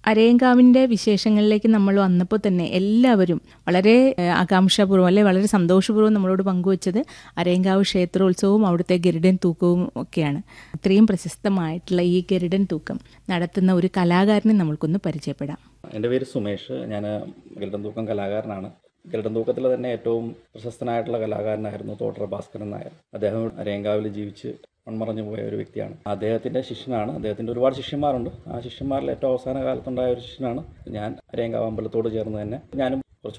അരയങ്കാവിൻ്റെ വിശേഷങ്ങളിലേക്ക് നമ്മൾ വന്നപ്പോൾ തന്നെ എല്ലാവരും വളരെ ഏഹ്, ആകാംക്ഷാപൂർവ്വം അല്ലെ വളരെ സന്തോഷപൂർവ്വം നമ്മളോട് പങ്കുവച്ചത് അരയങ്കാവ് ക്ഷേത്രോത്സവവും അവിടുത്തെ ഗരുഡൻ തൂക്കവും ഒക്കെയാണ് ഇത്രയും പ്രശസ്തമായിട്ടുള്ള ഈ ഗരുഡൻ തൂക്കം നടത്തുന്ന ഒരു കലാകാരനെ നമ്മൾക്കൊന്ന് പരിചയപ്പെടാം എൻ്റെ പേര് സുമേഷ് ഞാൻ ഗരുഡൻ തൂക്കം കലാകാരനാണ് ഗരുഡൻ തൂക്കത്തിൽ തന്നെ ഏറ്റവും പ്രശസ്തനായിട്ടുള്ള കലാകാരനായിരുന്നു തോട്ടറ ഭാസ്കരൻ നായർ അദ്ദേഹം അരയങ്കാവിൽ ജീവിച്ച് മൺമറഞ്ഞു പോയ ഒരു വ്യക്തിയാണ് അദ്ദേഹത്തിൻ്റെ ശിഷ്യനാണ് അദ്ദേഹത്തിൻ്റെ ഒരുപാട് ശിഷ്യന്മാരുണ്ട് ആ ശിഷ്യന്മാരിൽ ഏറ്റവും അവസാന കാലത്തുണ്ടായ ഒരു ശിഷ്യനാണ് ഞാൻ അരയങ്കാവ് അമ്പലത്തോട് ചേർന്ന് തന്നെ ഞാനും